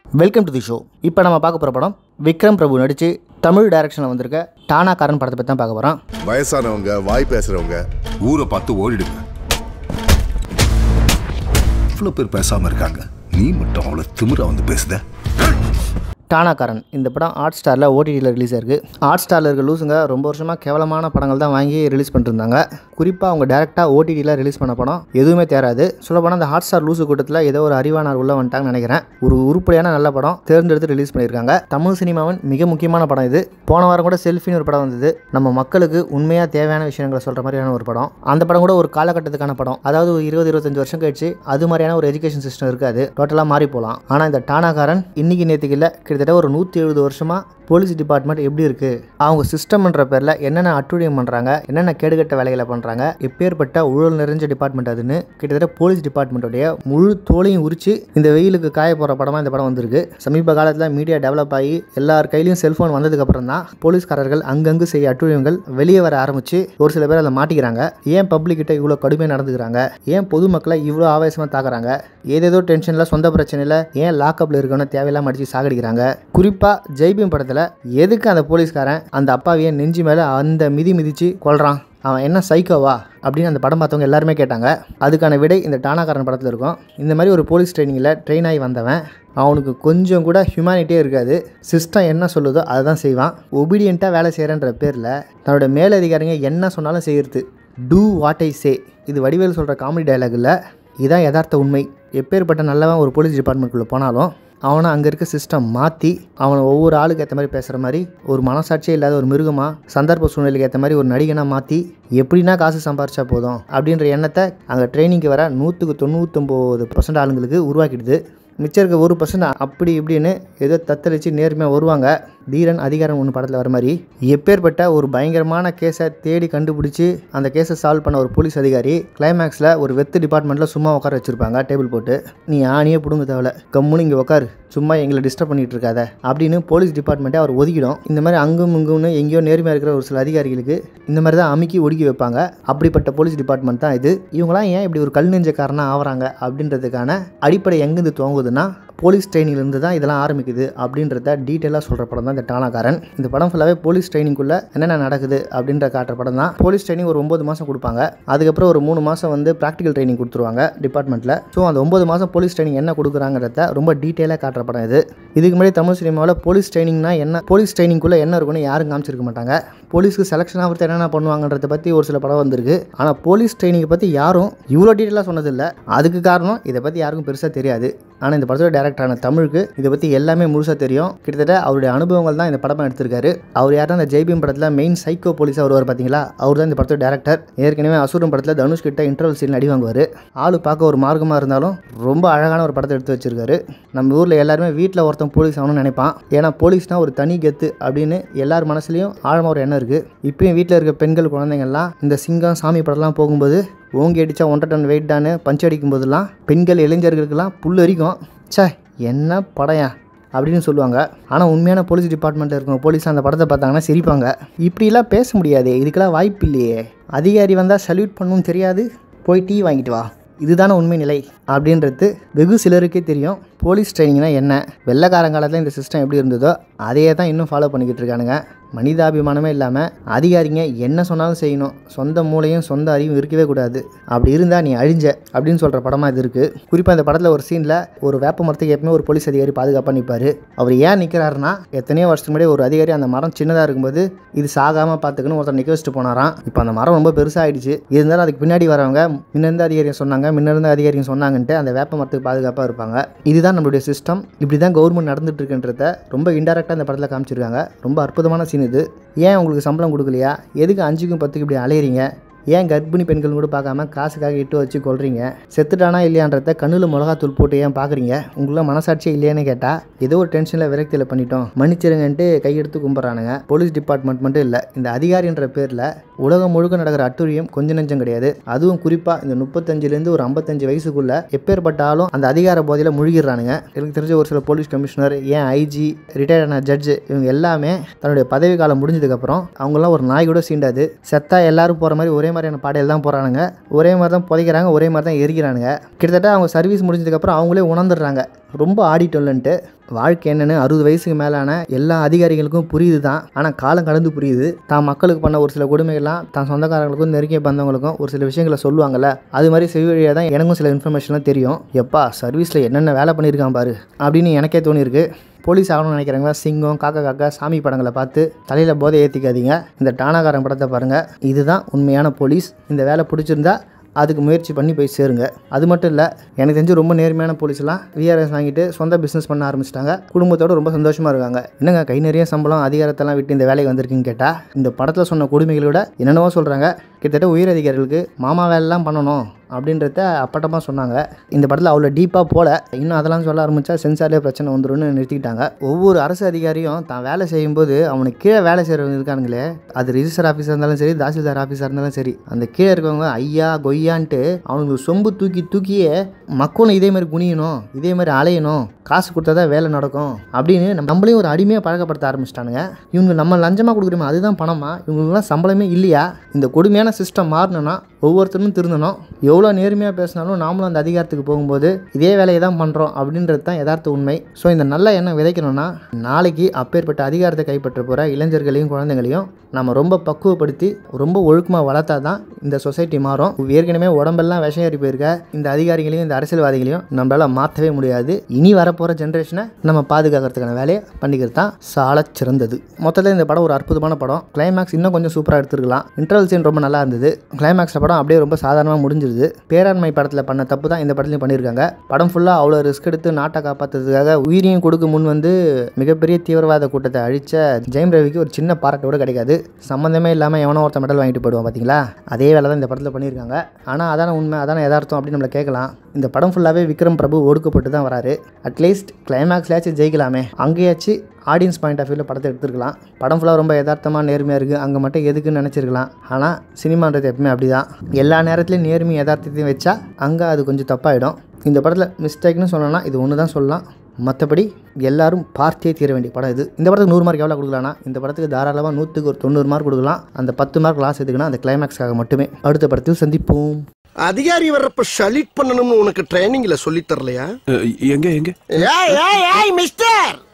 welcome to the show இப்போ நம்ம பார்க்க போகிற படம் விக்ரம் பிரபு நடித்து தமிழ் டைரக்ஷனில் வந்திருக்க டானாக்காரன் படத்தை பற்றி தான் பார்க்க போகிறோம் வயசானவங்க வாய் பேசுறவங்க ஊரை பார்த்து ஓடிடுங்க இவ்வளோ பேர் பேசாம இருக்காங்க நீ மட்டும் அவ்வளோ திமிரா வந்து பேசுத டானாக்காரன் இந்த படம் ஹாட் ஸ்டாரில் ஓடிடியில் ரிலீஸ் ஆயிருக்கு ஹாட் ஸ்டாரில் இருக்க லூசுங்க ரொம்ப வருஷமாக கேவலமான படங்கள் தான் வாங்கி ரிலீஸ் பண்ணிருந்தாங்க குறிப்பாக அவங்க டேரெக்டாக ஓடிடியில் ரிலீஸ் பண்ண படம் எதுவுமே தேராது சொல்லப்போனால் அந்த ஹாட் ஸ்டார் லூசு கூட்டத்தில் ஏதோ ஒரு அறிவானார் உள்ள வந்துட்டாங்கன்னு நினைக்கிறேன் ஒரு உருப்படியான நல்ல படம் தேர்ந்தெடுத்து ரிலீஸ் பண்ணியிருக்காங்க தமிழ் சினிமாவின் மிக முக்கியமான படம் இது போன வாரம் கூட செல்ஃபின்னு ஒரு படம் வந்தது நம்ம மக்களுக்கு உண்மையாக தேவையான விஷயங்களை சொல்கிற மாதிரியான ஒரு படம் அந்த படம் கூட ஒரு காலகட்டத்துக்கான படம் அதாவது ஒரு இருபது இருபத்தஞ்சு வருஷம் கழிச்சு அது மாதிரியான ஒரு எஜுகேஷன் சிஸ்டம் இருக்காது டோட்டலாக மாறி போகலாம் ஆனால் இந்த டானாக்காரன் இன்னைக்கு நேற்றுக்கு இல்லை கிட்டத்தட்ட ஒரு நூற்றி எழுபது வருஷமாக போலீஸ் டிபார்ட்மெண்ட் எப்படி இருக்குது அவங்க சிஸ்டம்ன்ற பேரில் என்னென்ன அட்டுழியம் பண்ணுறாங்க என்னென்ன கேடுகட்ட வேலைகளை பண்ணுறாங்க எப்பேற்பட்ட ஊழல் நிறைஞ்ச டிபார்ட்மெண்ட் அதுன்னு கிட்டத்தட்ட போலீஸ் டிபார்ட்மெண்ட்டுடைய முழு தோலையும் உரிச்சு இந்த வெயிலுக்கு காய போகிற படமாக இந்த படம் வந்திருக்கு சமீப காலத்தில் மீடியா டெவலப் ஆகி எல்லார் கையிலையும் செல்ஃபோன் வந்ததுக்கப்புறம் தான் போலீஸ்காரர்கள் அங்கங்கு செய்ய அட்டுழியங்கள் வெளியே வர ஆரம்பிச்சு ஒரு சில பேர் அதில் மாட்டிக்கிறாங்க ஏன் பப்ளிக் கிட்ட இவ்வளோ கடுமையாக நடந்துக்கிறாங்க ஏன் பொதுமக்களை இவ்வளோ ஆவேசமாக தாக்குறாங்க ஏதேதோ டென்ஷனில் சொந்த பிரச்சனையில் ஏன் லாக்கப்பில் இருக்கணும் தேவையில்லாம அடித்து சாகடிக்கிறாங்க குறிப்பாக ஜெய்பீம் படத்தில் எதுக்கு அந்த போலீஸ்காரன் அந்த அப்பாவியை நெஞ்சு மேலே அந்த மிதி மிதித்து கொல்றான் அவன் என்ன சைக்கோவா அப்படின்னு அந்த படம் பார்த்தவங்க எல்லாருமே கேட்டாங்க அதுக்கான விடை இந்த டானாக்காரன் படத்தில் இருக்கும் இந்த மாதிரி ஒரு போலீஸ் ட்ரைனிங்கில் ட்ரெயின் ஆகி வந்தவன் அவனுக்கு கொஞ்சம் கூட ஹியூமனிட்டியே இருக்காது சிஸ்டம் என்ன சொல்லுதோ அதை தான் செய்வான் ஒபீடியண்ட்டாக வேலை செய்கிறன்ற பேரில் தன்னோட மேலதிகாரிங்க என்ன சொன்னாலும் செய்கிறது டூ வாட் ஐ சே இது வடிவேல் சொல்கிற காமெடி டயலாக் இல்லை இதான் யதார்த்த உண்மை எப்பேற்பட்ட நல்லவன் ஒரு போலீஸ் டிபார்ட்மெண்ட்டுக்குள்ளே போனாலும் அவனை அங்கே இருக்க சிஸ்டம் மாற்றி அவனை ஒவ்வொரு ஆளுக்கு ஏற்ற மாதிரி பேசுகிற மாதிரி ஒரு மனசாட்சியே இல்லாத ஒரு மிருகமாக சந்தர்ப்ப சூழ்நிலைக்கு ஏற்ற மாதிரி ஒரு நடிகனாக மாற்றி எப்படின்னா காசு சம்பாரிச்சா போதும் அப்படின்ற எண்ணத்தை அங்கே ட்ரைனிங்க்கு வர நூற்றுக்கு தொண்ணூத்தொம்பது பர்சன்ட் ஆளுங்களுக்கு உருவாக்கிடுது மிச்சம் இருக்க ஒரு பர்சன்ட் அப்படி இப்படின்னு ஏதோ தத்தளித்து நேர்மையாக வருவாங்க தீரன் அதிகாரம் ஒன்று படத்தில் வர மாதிரி எப்பேற்பட்ட ஒரு பயங்கரமான கேஸை தேடி கண்டுபிடிச்சி அந்த கேஸை சால்வ் பண்ண ஒரு போலீஸ் அதிகாரி கிளைமேக்ஸில் ஒரு வெத்து டிபார்ட்மெண்ட்டில் சும்மா உட்கார வச்சுருப்பாங்க டேபிள் போட்டு நீ ஆணியே பிடுங்க தேவையில்ல கம்முன்னு இங்கே உட்காரு சும்மா எங்களை டிஸ்டர்ப் பண்ணிட்டு இருக்காத அப்படின்னு போலீஸ் டிபார்ட்மெண்ட்டே அவர் ஒதுக்கிடும் இந்த மாதிரி அங்கும் இங்கும்னு எங்கேயோ நேர்மையாக இருக்கிற ஒரு சில அதிகாரிகளுக்கு இந்த மாதிரி தான் அமுக்கி ஒடுக்கி வைப்பாங்க அப்படிப்பட்ட போலீஸ் டிபார்ட்மெண்ட் தான் இது இவங்களாம் ஏன் இப்படி ஒரு கல் நெஞ்சக்காரனாக ஆவறாங்க அப்படின்றதுக்கான அடிப்படை எங்கேருந்து துவங்குதுன்னா போலீஸ் ட்ரைனிங்லேருந்து தான் இதெல்லாம் ஆரம்பிக்குது அப்படின்றத டீட்டெயிலாக சொல்கிற படம் தான் இந்த டானாக்காரன் இந்த படம் ஃபுல்லாகவே போலீஸ் ட்ரைனிங்குள்ளே என்னென்ன நடக்குது அப்படின்ற காட்டுற படம் தான் போலீஸ் ட்ரைனிங் ஒரு ஒம்பது மாதம் கொடுப்பாங்க அதுக்கப்புறம் ஒரு மூணு மாதம் வந்து ப்ராக்டிக்கல் ட்ரைனிங் கொடுத்துருவாங்க டிபார்ட்மெண்ட்டில் ஸோ அந்த ஒம்பது மாதம் போலீஸ் ட்ரைனிங் என்ன கொடுக்குறாங்கிறத ரொம்ப டீட்டெயிலாக காட்டுற படம் இது இதுக்கு முன்னாடி தமிழ் சினிமாவில் போலீஸ் ட்ரைனிங்னா என்ன போலீஸ் ட்ரைனிங்குள்ளே என்ன இருக்குன்னு யாரும் காமிச்சிருக்க மாட்டாங்க போலீஸ்க்கு செலெக்ஷன் ஆகிறது என்னென்ன பண்ணுவாங்கன்றத பற்றி ஒரு சில படம் வந்திருக்கு ஆனால் போலீஸ் ட்ரைனிங்கை பற்றி யாரும் இவ்வளோ டீட்டெயிலாக சொன்னதில்லை அதுக்கு காரணம் இதை பற்றி யாருக்கும் பெருசாக தெரியாது ஆனால் இந்த படத்தோட டேரக்டரான தமிழுக்கு இதை பற்றி எல்லாமே முழுசாக தெரியும் கிட்டத்தட்ட அவருடைய அனுபவங்கள் தான் இந்த படமாக எடுத்திருக்காரு அவர் யாரும் அந்த ஜெய்பீம் படத்தில் மெயின் சைக்கோ போலீஸாக வருவார் பார்த்தீங்களா அவர் தான் இந்த படத்தோட டேரக்டர் ஏற்கனவே அசுரம் படத்தில் தனுஷ் கிட்ட இன்டர்வல் சீன் அடி வாங்குவார் ஆளு பார்க்க ஒரு மார்க்கமாக இருந்தாலும் ரொம்ப அழகான ஒரு படத்தை எடுத்து வச்சிருக்காரு நம்ம ஊரில் எல்லாருமே வீட்டில் ஒருத்தன் போலீஸ் ஆகணும்னு நினைப்பான் ஏன்னா போலீஸ்னால் ஒரு தனி கெத்து அப்படின்னு எல்லார் மனசுலையும் ஆழமாக ஒரு எண்ணம் இருக்குது இப்பயும் வீட்டில் இருக்க பெண்கள் குழந்தைங்கள்லாம் இந்த சிங்கம் சாமி படம்லாம் போகும்போது ஓங்கி அடித்தா ஒன்றரை டன் வெயிட் டான்னு பஞ்ச் அடிக்கும் போதெல்லாம் பெண்கள் இளைஞர்களுக்கெல்லாம் புல் அரிக்கும் ச்சே என்ன படையா அப்படின்னு சொல்லுவாங்க ஆனால் உண்மையான போலீஸ் டிபார்ட்மெண்ட்டில் இருக்கவங்க போலீஸ் அந்த படத்தை பார்த்தாங்கன்னா சிரிப்பாங்க இப்படிலாம் பேச முடியாது இதுக்கெல்லாம் வாய்ப்பு இல்லையே அதிகாரி வந்தால் சல்யூட் பண்ணவும் தெரியாது போய் டீ வாங்கிட்டு வா இதுதானே உண்மை நிலை அப்படின்றது வெகு சிலருக்கே தெரியும் போலீஸ் ட்ரைனிங்னா என்ன வெள்ளைக்காரங்காலத்தில் இந்த சிஸ்டம் எப்படி இருந்ததோ அதையே தான் இன்னும் ஃபாலோ பண்ணிக்கிட்டு இருக்கானுங்க மனிதாபிமானமே இல்லாமல் அதிகாரிங்க என்ன சொன்னாலும் செய்யணும் சொந்த மூளையும் சொந்த அறிவும் இருக்கவே கூடாது அப்படி இருந்தால் நீ அழிஞ்ச அப்படின்னு சொல்கிற படமாக இது இருக்குது குறிப்பாக இந்த படத்தில் ஒரு சீனில் ஒரு வேப்ப மரத்துக்கு எப்பவுமே ஒரு போலீஸ் அதிகாரி பாதுகாப்பாக நிற்பார் அவர் ஏன் நிற்கிறாருன்னா எத்தனையோ வருஷத்துக்கு முன்னாடி ஒரு அதிகாரி அந்த மரம் சின்னதாக இருக்கும்போது இது சாகாமல் பார்த்துக்கணும் ஒருத்தர் நிற்க வச்சுட்டு போனாராம் இப்போ அந்த மரம் ரொம்ப பெருசாகிடுச்சு இருந்தாலும் அதுக்கு பின்னாடி வரவங்க முன்னிருந்த அதிகாரிங்க சொன்னாங்க முன்னிருந்த அதிகாரிங்க சொன்னாங்கன்ட்டு அந்த வேப்ப மரத்துக்கு பாதுகாப்பாக இருப்பாங்க இதுதான் நம்மளுடைய சிஸ்டம் இப்படி தான் கவர்மெண்ட் நடந்துட்டு இருக்குன்றத ரொம்ப இன்டெரக்டாக இந்த படத்தில் காமிச்சிருக்காங்க ரொம்ப அற்புதமான சீன் இது ஏன் உங்களுக்கு சம்பளம் கொடுக்கலையா எதுக்கு அஞ்சுக்கும் பத்துக்கு இப்படி அலையிறீங்க ஏன் கர்ப்பிணி பெண்கள் கூட பார்க்காம காசுக்காக இட்டு வச்சு கொள்றீங்க செத்துட்டானா இல்லையான்றத கண்ணில் மிளகாத்தூள் போட்டு ஏன் பார்க்குறீங்க உங்களுக்குலாம் மனசாட்சியே இல்லையான்னு கேட்டால் ஏதோ ஒரு டென்ஷனில் விரக்தியில் பண்ணிட்டோம் மன்னிச்சிருங்கன்ட்டு கையெடுத்து கும்பிட்றானுங்க போலீஸ் டிபார்ட்மெண்ட் மட்டும் இல்லை இந்த அதிகாரின்ற பேரில் உலகம் முழுக்க நடக்கிற அட்டுழியம் கொஞ்சம் நெஞ்சம் கிடையாது அதுவும் குறிப்பாக இந்த முப்பத்தஞ்சுலேருந்து ஒரு ஐம்பத்தஞ்சு வயசுக்குள்ள எப்பேற்பட்டாலும் அந்த அதிகார போதையில் முழுகிடுறானுங்க எனக்கு தெரிஞ்ச ஒரு சில போலீஸ் கமிஷனர் ஏன் ஐஜி ரிட்டையர்ட் ஆன ஜட்ஜு இவங்க எல்லாமே தன்னுடைய பதவி காலம் முடிஞ்சதுக்கப்புறம் அவங்களாம் ஒரு நாய் கூட சீண்டாது செத்தா எல்லாரும் போகிற மாதிரி ஒரே மாதிரியான பாடையில் தான் போகிறானுங்க ஒரே மாதிரி தான் புதைக்கிறாங்க ஒரே மாதிரி தான் எரிக்கிறானுங்க கிட்டத்தட்ட அவங்க சர்வீஸ் முடிஞ்சதுக்கப்புறம் அவங்களே உணர்ந்துடுறாங்க ரொம்ப ஆடிட்டோம்லன்ட்டு வாழ்க்கை என்னன்னு அறுபது வயசுக்கு மேலான எல்லா அதிகாரிகளுக்கும் புரியுது தான் ஆனால் காலம் கடந்து புரியுது தான் மக்களுக்கு பண்ண ஒரு சில கொடுமைகள்லாம் தான் சொந்தக்காரங்களுக்கும் நெருங்கிய பந்தவங்களுக்கும் ஒரு சில விஷயங்களை சொல்லுவாங்கல்ல அது மாதிரி செவி வழியாக தான் எனக்கும் சில இன்ஃபர்மேஷன்லாம் தெரியும் எப்பா சர்வீஸில் என்னென்ன வேலை பண்ணியிருக்கான் பாரு அப்படின்னு எனக்கே தோணியிருக்கு போலீஸ் ஆகணும்னு நினைக்கிறவங்க சிங்கம் காக்கா காக்கா சாமி படங்களை பார்த்து தலையில் போதை ஏற்றிக்காதீங்க இந்த டானாகாரன் படத்தை பாருங்கள் இதுதான் உண்மையான போலீஸ் இந்த வேலை பிடிச்சிருந்தா அதுக்கு முயற்சி பண்ணி போய் சேருங்க அது மட்டும் இல்லை எனக்கு தெரிஞ்சு ரொம்ப நேர்மையான போலீஸ்லாம் விஆர்எஸ் வாங்கிட்டு சொந்த பிஸ்னஸ் பண்ண ஆரம்பிச்சிட்டாங்க குடும்பத்தோட ரொம்ப சந்தோஷமாக இருக்காங்க என்னங்க கை நிறைய சம்பளம் அதிகாரத்தெல்லாம் விட்டு இந்த வேலைக்கு வந்திருக்குன்னு கேட்டால் இந்த படத்தில் சொன்ன கொடுமைகளோட என்னென்னவோ சொல்கிறாங்க கிட்டத்தட்ட உயர் அதிகாரிகளுக்கு மாமா வேலைலாம் பண்ணணும் அப்படின்றத அப்பட்டமாக சொன்னாங்க இந்த படத்தில் அவ்வளோ டீப்பாக போல இன்னும் அதெல்லாம் சொல்ல ஆரம்பித்தா சென்சார்லேயே பிரச்சனை வந்துரும்னு நிறுத்திக்கிட்டாங்க ஒவ்வொரு அரசு அதிகாரியும் தான் வேலை செய்யும்போது அவனுக்கு கீழே வேலை செய்கிறவங்க இருக்கானுங்களே அது ரிஜிஸ்டர் ஆஃபீஸாக இருந்தாலும் சரி தாசில்தார் ஆஃபீஸாக இருந்தாலும் சரி அந்த கீழே இருக்கவங்க ஐயா கொய்யான்ட்டு அவனுக்கு சொம்பு தூக்கி தூக்கியே மக்களும் இதே மாதிரி குனியணும் இதே மாதிரி அலையணும் காசு கொடுத்தா தான் வேலை நடக்கும் அப்படின்னு நம்ம நம்மளையும் ஒரு அடிமையாக பழக்கப்படுத்த ஆரம்பிச்சிட்டானுங்க இவங்க நம்ம லஞ்சமாக கொடுக்குறோமே அதுதான் பணமா இவங்களுக்குலாம் சம்பளமே இல்லையா இந்த கொடுமையான சிஸ்டம் மாறணும்னா ஒவ்வொருத்தரும் திருந்தணும் எவ்வளோ நேர்மையாக பேசினாலும் நாமளும் அந்த அதிகாரத்துக்கு போகும்போது இதே வேலையை தான் பண்ணுறோம் அப்படின்றது தான் யதார்த்த உண்மை ஸோ இந்த நல்ல எண்ணம் விதைக்கணும்னா நாளைக்கு அப்பேற்பட்ட அதிகாரத்தை கைப்பற்ற போகிற இளைஞர்களையும் குழந்தைங்களையும் நம்ம ரொம்ப பக்குவப்படுத்தி ரொம்ப ஒழுக்கமாக வளர்த்தா தான் இந்த சொசைட்டி மாறும் ஏற்கனவே உடம்பெல்லாம் விஷம் ஏறி போயிருக்க இந்த அதிகாரிகளையும் இந்த அரசியல்வாதிகளையும் நம்மளால் மாற்றவே முடியாது இனி வரப்போகிற ஜென்ரேஷனை நம்ம பாதுகாக்கிறதுக்கான வேலையை பண்ணிக்கிறது தான் சாலச் சிறந்தது மொத்தத்தில் இந்த படம் ஒரு அற்புதமான படம் கிளைமேக்ஸ் இன்னும் கொஞ்சம் சூப்பராக எடுத்துருக்கலாம் இன்டர்வல் சீன் ரொம்ப நல்லா இருந்தது கிளைமேக்ஸில் படம் அப்படியே ரொம்ப சாதாரணமாக முடிஞ்சிருது பேராண்மை படத்தில் பண்ண தப்பு தான் இந்த படத்துலையும் பண்ணியிருக்காங்க படம் ஃபுல்லாக அவ்வளோ ரிஸ்க் எடுத்து நாட்டை காப்பாற்றுறதுக்காக உயிரையும் கொடுக்க முன் வந்து மிகப்பெரிய தீவிரவாத கூட்டத்தை அழித்த ஜெயம் ரவிக்கு ஒரு சின்ன பாராட்டு கூட கிடைக்காது சம்மந்தமே இல்லாமல் எவனோ ஒருத்தன் மெடல் வாங்கிட்டு போயிடுவான் பார்த்தீங்களா அதே வேலை தான் இந்த படத்தில் பண்ணியிருக்காங்க ஆனால் அதான உண்மை அதான யதார்த்தம் அப்படின்னு நம்மளை கேட்கலாம் இந்த படம் ஃபுல்லாகவே விக்ரம் பிரபு ஒடுக்கப்பட்டு தான் வராரு அட்லீஸ்ட் கிளைமேக்ஸ்லேயாச்சும் ஜெயிக்கலாமே அங்கேயாச்சும் ஆடியன்ஸ் பாயிண்ட் ஆஃப் வியூவில் படத்தை எடுத்துருக்கலாம் படம் ஃபுல்லாக ரொம்ப யதார்த்தமாக நேர்மையாக இருக்குது அங்கே மட்டும் எதுக்குன்னு நினச்சிருக்கலாம் ஆனால் சினிமான்றது எப்பவுமே அப்படி தான் எல்லா நேரத்துலையும் நேர்மை யதார்த்தத்தையும் வச்சா அங்கே அது கொஞ்சம் தப்பாயிடும் இந்த படத்தில் மிஸ்டேக்னு சொல்லணும்னா இது ஒன்று தான் சொல்லலாம் மற்றபடி எல்லாரும் பார்த்தே தீர வேண்டிய படம் இது இந்த படத்துக்கு நூறு மார்க் எவ்வளோ கொடுக்கலாம்னா இந்த படத்துக்கு தாராளமாக நூற்றுக்கு ஒரு தொண்ணூறு மார்க் கொடுக்கலாம் அந்த பத்து மார்க் லாஸ் எதுக்குன்னா அந்த கிளைமேக்ஸ்க்காக மட்டுமே அடுத்த படத்தில் சந்திப்போம் அதிகாரி வர்றப்ப ஷலிட் பண்ணணும்னு உனக்கு ட்ரைனிங்ல சொல்லி தரலையா எங்க எங்க ஏய் ஏய் ஏய் மிஸ்டர்